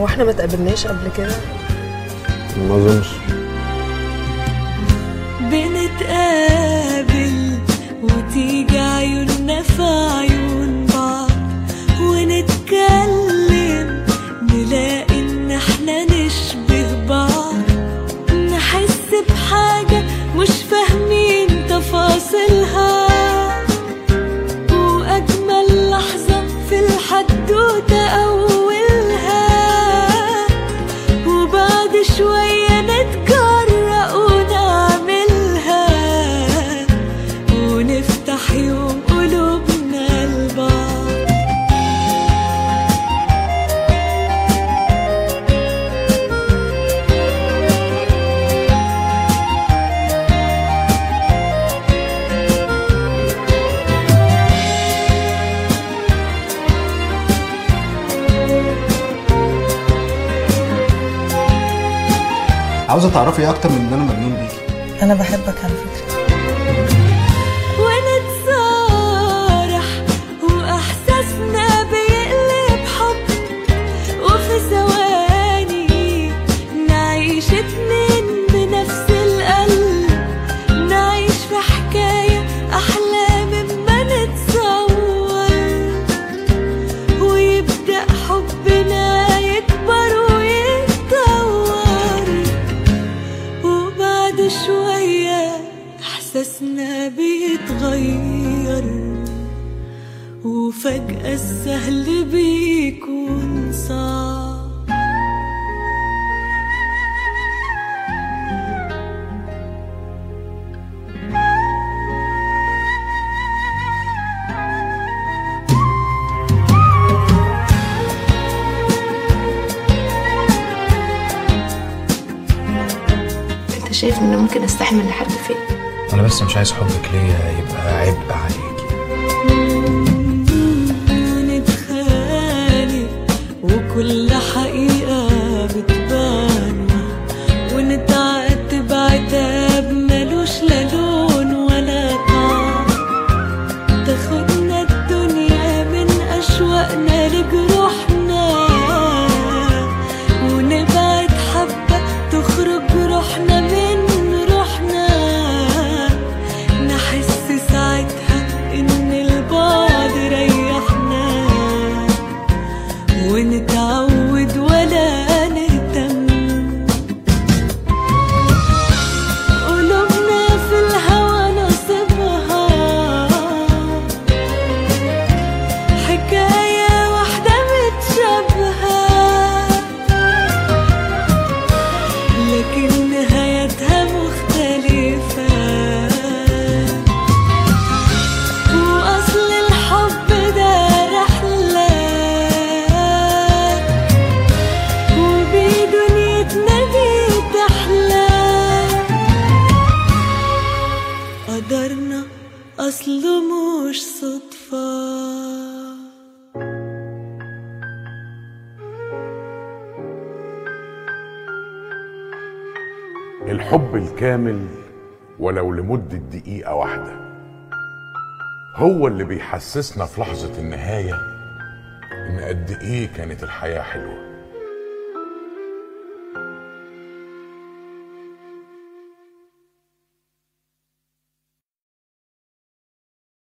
احنا ما تقابلناش قبل كده ما اظنش بنتقابل وتيجي عيوننا في عيون بعض ونتكلم نلاقي ان احنا نشبه بعض نحس بحاجة مش فاهمين تفاصيلها وأجمل لحظة في الحدوتة أولها وبعد شوية نتجرأ ونعملها ونفتح يوم قلوبنا لبعض عاوزه تعرفي ايه اكتر من ان انا مجنون بيكي انا بحبك على فكره ونتصارح وإحساسنا بيقلب حب وفي ثواني نعيش اتنين بنفس القلب نعيش في حكاية أحلى مما نتصور ويبدأ حبنا يكبر ويتطور وبعد شوية إحساسنا بيتغير وفجأة السهل بيكون صعب انت شايف ان ممكن استحمل لحد فين انا بس مش عايز حبك ليا يبقى عبء عليكي ونتخانق وكل حقيقة بتبان ونتعاتب عتاب ملوش لا لون ولا طعم تاخدنا الدنيا من أشواقنا لجروحنا ونبعد حبة تخرج روحنا من روحنا نحس ساعتها إن البعد ريحنا ونتعود ولا نهتم قلوبنا في الهوى نصيبها حكاية واحدة متشابهة لكن نهايتها مختلفة وأصل الحب ده رحلة وبيه دنيتنا دي تحلى قدرنا أصله مش صدفة الحب الكامل ولو لمدة دقيقة واحدة هو اللي بيحسسنا في لحظة النهاية إن قد إيه كانت الحياة حلوة